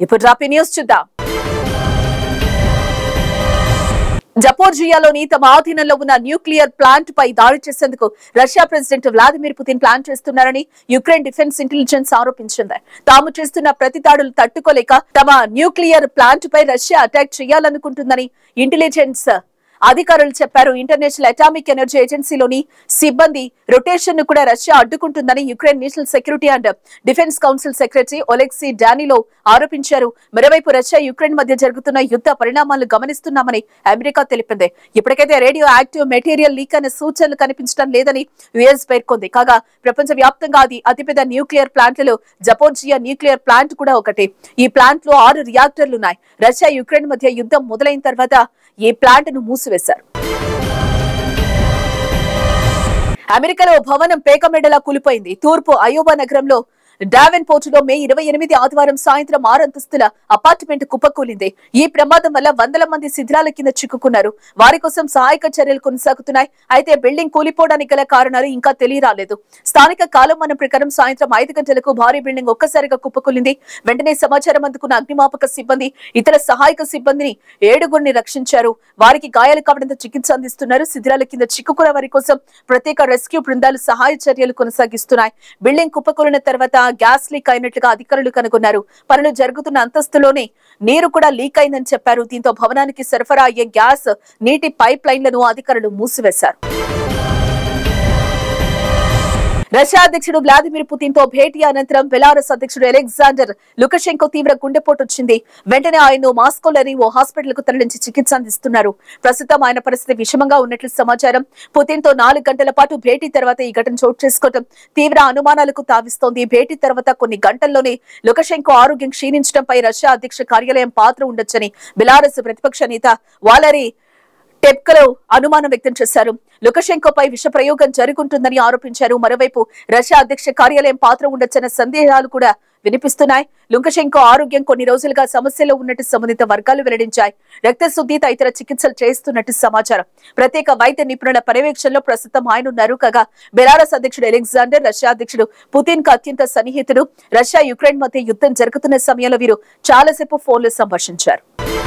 ఇప్పుడు డ్రాపీ న్యూస్ చూద్దాం జపోర్జియాలోని తమ ఆధీనంలో ఉన్న న్యూక్లియర్ ప్లాంట్ పై దాడి చేసేందుకు Russia president Vladimir Putin plan చేస్తున్నారని యుక్రెయిన్ డిఫెన్స్ ఇంటెలిజెన్స్ ఆరోపించింది తాము చేస్తున్న ప్రతి దాడులు తట్టుకోలేక తమ న్యూక్లియర్ ప్లాంట్ పై రష్యా అటాక్ చేయాలనుకుంటుందని ఇంటెలిజెన్స్ అధికారులు చెప్పారు ఇంటర్నేషనల్ అటామిక్ ఎనర్జీ ఏజెన్సీలోని సిబ్బంది రొటేషన్ ను కూడా రష్యా అడ్డుకుంటుందని Ukraine national security and defence council secretary Oleksiy Danilov ఆరోపించారు మరోవైపు రష్యా యుక్రెయిన్ మధ్య జరుగుతున్న యుద్ధ పరిణామాలను గమనిస్తున్నామని అమెరికా తెలిపింది ఇప్పటికైతే రేడియో యాక్టివ్ మెటీరియల్ లీక్ అనే సూచనలు కనిపించడం లేదని యుఎస్ పేర్కొంది కాగా ప్రపంచ వ్యాప్తంగా అది అతిపెద్ద న్యూక్లియర్ ప్లాంట్లలో జపోర్జియా న్యూక్లియర్ ప్లాంట్ కూడా ఒకటి ఈ ప్లాంట్ లో ఆరు రియాక్టర్లు ఉన్నాయి రష్యా యుక్రెయిన్ మధ్య యుద్ధం మొదలైన తర్వాత ఈ ప్లాంట్ ను మూసివేశారు అమెరికాలో ఓ భవనం పేకమెడలా కూలిపోయింది తూర్పు అయోవా నగరంలో డావెన్ పోర్టులో మే ఇరవై ఎనిమిది ఆదివారం సాయంత్రం ఆరంతస్తుల అపార్ట్మెంట్ కుప్పకూలింది ఈ ప్రమాదం వల్ల వందల మంది శిథిరాల కింద చిక్కుకున్నారు వారి కోసం సహాయక చర్యలు కొనసాగుతున్నాయి అయితే బిల్డింగ్ కూలిపోవడానికి గల కారణాలు ఇంకా తెలియరాలేదు స్థానిక కాలమానం ప్రకారం సాయంత్రం ఐదు గంటలకు భారీ బిల్డింగ్ ఒక్కసారిగా కుప్పకూలింది వెంటనే సమాచారం అందుకున్న అగ్నిమాపక సిబ్బంది ఇతర సహాయక సిబ్బందిని ఏడుగురిని రక్షించారు వారికి గాయాలు కావడంతో చికిత్స అందిస్తున్నారు శిథిరాల కింద చిక్కుకున్న వారి కోసం ప్రత్యేక రెస్క్యూ బృందాలు సహాయ చర్యలు కొనసాగిస్తున్నాయి బిల్డింగ్ కుప్పకూలిన తర్వాత గ్యాస్ లీక్ అయినట్లుగా అధికారులు కనుగొన్నారు పనులు జరుగుతున్న అంతస్తులోనే నీరు కూడా లీక్ అయిందని చెప్పారు దీంతో భవనానికి సరఫరా అయ్యే గ్యాస్ నీటి పైప్ లైన్లను అధికారులు మూసివేశారు రష్యా అధ్యక్షుడు వ్లాదిమిర్ పుతిన్ తో భేటీ అనంతరం బెలారస్ అధ్యక్షుడు అలెగ్జాండర్ లుకషెంకో తీవ్ర గుండెపోటు వచ్చింది వెంటనే ఆయన్ను మాస్కోలోని ఓ హాస్పిటల్ కు తరలించి చికిత్స అందిస్తున్నారు ప్రస్తుతం ఆయన పరిస్థితి విషమంగా ఉన్నట్లు సమాచారం పుతిన్ తో నాలుగు గంటల పాటు భేటీ తర్వాత ఈ ఘటన చోటు చేసుకోవడం తీవ్ర అనుమానాలకు తావిస్తోంది భేటీ తర్వాత కొన్ని గంటల్లోనే లుకషెంకో ఆరోగ్యం క్షీణించడంపై రష్యా అధ్యక్ష కార్యాలయం పాత్ర ఉండొచ్చని బెలారస్ ప్రతిపక్ష నేత వాలరీ టెప్కలో అనుమానం వ్యక్తం చేశారు లుకషెంకోపై విష ప్రయోగం జరుగుంటుందని ఆరోపించారు మరోవైపు రష్యా అధ్యక్ష కార్యాలయం పాత్ర ఉండొచ్చన్న సందేహాలు కూడా వినిపిస్తున్నాయి లుకషెంకో ఆరోగ్యం కొన్ని రోజులుగా సమస్యలో ఉన్నట్టు సంబంధిత వర్గాలు వెల్లడించాయి రక్తశుద్ధి తదితర చికిత్సలు చేస్తున్నట్టు సమాచారం ప్రత్యేక వైద్య నిపుణుల పర్యవేక్షణలో ప్రస్తుతం ఆయన ఉన్నారు కాగా బెలారస్ అధ్యక్షుడు అలెగ్జాండర్ రష్యా అధ్యక్షుడు పుతిన్ కు అత్యంత సన్నిహితుడు రష్యా యుక్రెయిన్ మధ్య యుద్ధం జరుగుతున్న సమయంలో వీరు చాలాసేపు ఫోన్లో సంభాషించారు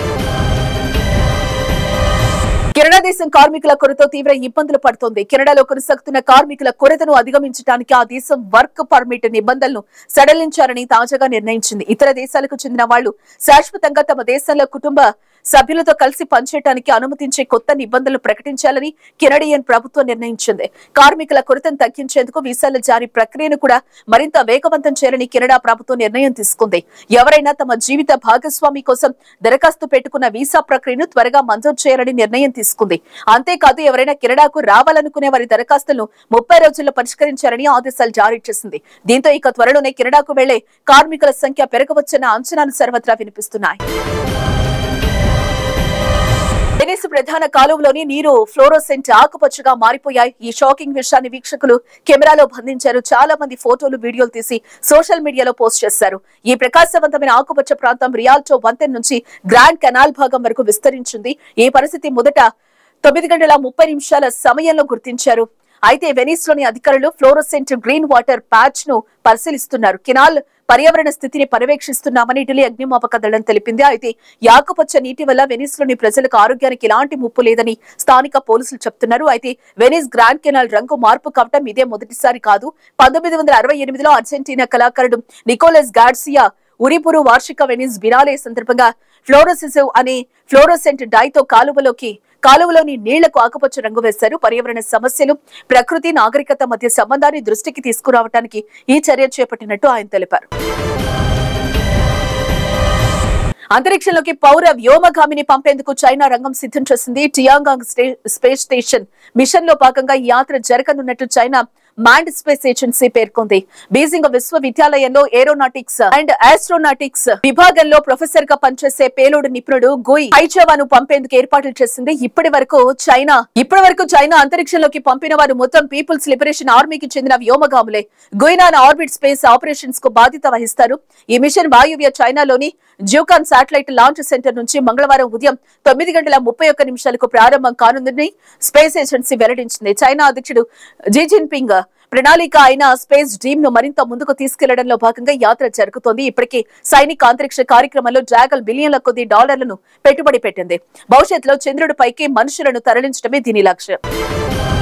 కెనడా దేశం కార్మికుల కొరతో తీవ్ర ఇబ్బందులు పడుతోంది కెనడాలో కొనసాగుతున్న కార్మికుల కొరతను అధిగమించడానికి ఆ దేశం వర్క్ పర్మిట్ నిబంధనలను సడలించాలని తాజాగా నిర్ణయించింది ఇతర దేశాలకు చెందిన వాళ్లు శాశ్వతంగా తమ దేశంలో కుటుంబ సభ్యులతో కలిసి పనిచేయడానికి అనుమతించే కొత్త నిబంధనలు ప్రకటించాలని కెనడియన్ ప్రభుత్వం నిర్ణయించింది కార్మికుల కొరతను తగ్గించేందుకు వీసాల జారీ ప్రక్రియను కూడా మరింత వేగవంతం చేయాలని కెనడా ప్రభుత్వం నిర్ణయం తీసుకుంది ఎవరైనా తమ జీవిత భాగస్వామి కోసం దరఖాస్తు పెట్టుకున్న వీసా ప్రక్రియను త్వరగా మంజూరు చేయాలని నిర్ణయం తీసుకుంది అంతేకాదు ఎవరైనా కెనడాకు రావాలనుకునే వారి దరఖాస్తులను ముప్పై రోజుల్లో పరిష్కరించాలని ఆదేశాలు జారీ చేసింది దీంతో ఇక త్వరలోనే కెనడాకు వెళ్లే కార్మికుల సంఖ్య పెరగవచ్చన్న అంచనాలు సర్వత్రా వినిపిస్తున్నాయి వెనిస్ ప్రధాన కాలువలోని నీరు ఫ్లోరోసెంట్ ఆకుపచ్చగా మారిపోయాయి ఈ షాకింగ్ విషయాన్ని వీక్షకులు కెమెరాలో బంధించారు చాలా మంది ఫోటోలు వీడియోలు తీసి సోషల్ మీడియాలో పోస్ట్ చేశారు ఈ ప్రకాశవంతమైన ఆకుపచ్చ ప్రాంతం రియాల్టో వంతెన నుంచి గ్రాండ్ కెనాల్ భాగం వరకు విస్తరించింది ఈ పరిస్థితి మొదట తొమ్మిది గంటల ముప్పై నిమిషాల సమయంలో గుర్తించారు అయితే వెనిస్ లోని అధికారులు ఫ్లోరోసెంట్ గ్రీన్ వాటర్ ప్యాచ్ ను పరిశీలిస్తున్నారు కెనాల్ పర్యావరణ స్థితిని పర్యవేక్షిస్తున్నామని ఇటలీ అగ్నిమాపక దళం తెలిపింది అయితే యాకుపచ్చ నీటి వల్ల వెనిస్ లోని ప్రజలకు ఆరోగ్యానికి ఎలాంటి ముప్పు లేదని స్థానిక పోలీసులు చెప్తున్నారు అయితే వెనిస్ గ్రాండ్ కెనాల్ రంగు మార్పు కావటం ఇదే మొదటిసారి కాదు పంతొమ్మిది వందల అరవై ఎనిమిదిలో అర్జెంటీనా కళాకారుడు నికోలస్ గార్సియా ఉరిపురు వార్షిక వెనిస్ బినాలే సందర్భంగా ఫ్లోరోసిసివ్ అనే ఫ్లోరోసెంట్ డైతో కాలువలోకి కాలువలోని నీళ్లకు ఆకుపచ్చ రంగు వేశారు పర్యావరణ సమస్యలు ప్రకృతి నాగరికత మధ్య సంబంధాన్ని దృష్టికి తీసుకురావడానికి ఈ చర్య చేపట్టినట్టు ఆయన తెలిపారు అంతరిక్షంలోకి పౌర వ్యోమగామిని పంపేందుకు చైనా రంగం సిద్ధం చేసింది టియాంగాంగ్ స్టే- స్పేస్ స్టేషన్ మిషన్ లో భాగంగా ఈ యాత్ర జరగనున్నట్టు చైనా మ్యాండ్ స్పేస్ ఏజెన్సీ పేర్కొంది బీజింగ్ విశ్వవిద్యాలయంలో ఏరోనాటిక్స్ అండ్ ఆస్ట్రోనాటిక్స్ విభాగంలో ప్రొఫెసర్ గా పనిచేసే పేలోడు నిపుణుడు గుయ్ హైచవాను పంపేందుకు ఏర్పాట్లు చేసింది ఇప్పటి వరకు చైనా ఇప్పటి వరకు చైనా అంతరిక్షంలోకి పంపిన వారు మొత్తం పీపుల్స్ లిబరేషన్ ఆర్మీకి చెందిన వ్యోమగాములే గుయినాన్ ఆర్బిట్ స్పేస్ ఆపరేషన్స్ కు బాధ్యత వహిస్తారు ఈ మిషన్ వాయువ్య చైనాలోని జ్యూకాన్ శాటిలైట్ లాంచ్ సెంటర్ నుంచి మంగళవారం ఉదయం తొమ్మిది గంటల ముప్పై ఒక్క నిమిషాలకు ప్రారంభం కానుందని స్పేస్ ఏజెన్సీ వెల్లడించింది చైనా అధ్యక్షుడు జీ జిన్పింగ్ ప్రణాళిక అయిన స్పేస్ డ్రీమ్ ను మరింత ముందుకు తీసుకెళ్లడంలో భాగంగా యాత్ర జరుగుతోంది ఇప్పటికే సైనిక అంతరిక్ష కార్యక్రమంలో డ్రాగల్ బిలియన్ల కొద్ది డాలర్లను పెట్టుబడి పెట్టింది భవిష్యత్తులో చంద్రుడిపైకి మనుషులను తరలించడమే దీని లక్ష్యం